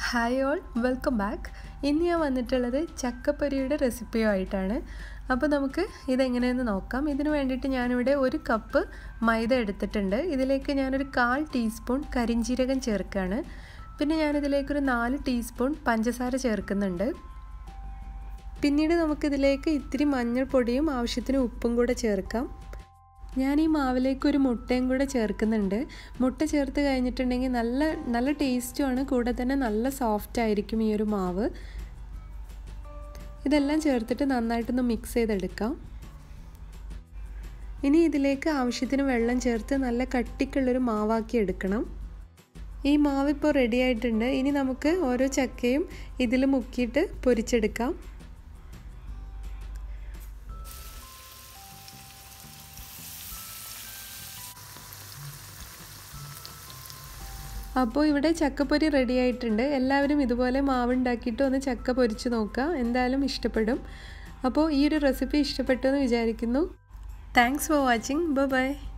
hi all welcome back ഇന്ന് ഞാൻ വന്നിട്ടുള്ളത് ചക്കപ്പൊരിയുടെ റെസിപ്പിയുമായിട്ടാണ് അപ്പോൾ നമുക്ക് ഇതെങ്ങനെയെന്ന് നോക്കാം ഇതിന് വേണ്ടിയിട്ട് ഞാനിവിടെ ഒരു കപ്പ് മൈദ എടുത്തിട്ടുണ്ട് ഇതിലേക്ക് ഞാനൊരു കാൽ ടീസ്പൂൺ കരിഞ്ജീരകം ചേർക്കുകയാണ് പിന്നെ ഞാനിതിലേക്കൊരു നാല് ടീസ്പൂൺ പഞ്ചസാര ചേർക്കുന്നുണ്ട് പിന്നീട് നമുക്കിതിലേക്ക് ഇത്തിരി മഞ്ഞൾപ്പൊടിയും ആവശ്യത്തിന് ഉപ്പും കൂടെ ചേർക്കാം ഞാൻ ഈ മാവിലേക്ക് ഒരു മുട്ടയും കൂടെ ചേർക്കുന്നുണ്ട് മുട്ട ചേർത്ത് കഴിഞ്ഞിട്ടുണ്ടെങ്കിൽ നല്ല നല്ല ടേസ്റ്റുമാണ് കൂടെ തന്നെ നല്ല സോഫ്റ്റ് ആയിരിക്കും ഈ ഒരു മാവ് ഇതെല്ലാം ചേർത്തിട്ട് നന്നായിട്ടൊന്ന് മിക്സ് ചെയ്തെടുക്കാം ഇനി ഇതിലേക്ക് ആവശ്യത്തിന് വെള്ളം ചേർത്ത് നല്ല കട്ടിക്കുള്ളൊരു മാവാക്കി എടുക്കണം ഈ മാവ് ഇപ്പോൾ റെഡി ആയിട്ടുണ്ട് ഇനി നമുക്ക് ഓരോ ചക്കയും ഇതിൽ മുക്കിയിട്ട് പൊരിച്ചെടുക്കാം അപ്പോൾ ഇവിടെ ചക്കപ്പൊരി റെഡി ആയിട്ടുണ്ട് എല്ലാവരും ഇതുപോലെ മാവുണ്ടാക്കിയിട്ട് ഒന്ന് ചക്ക പൊരിച്ച് നോക്കുക എന്തായാലും ഇഷ്ടപ്പെടും അപ്പോൾ ഈ ഒരു റെസിപ്പി ഇഷ്ടപ്പെട്ടു എന്ന് വിചാരിക്കുന്നു താങ്ക്സ് ഫോർ വാച്ചിങ് ബൈ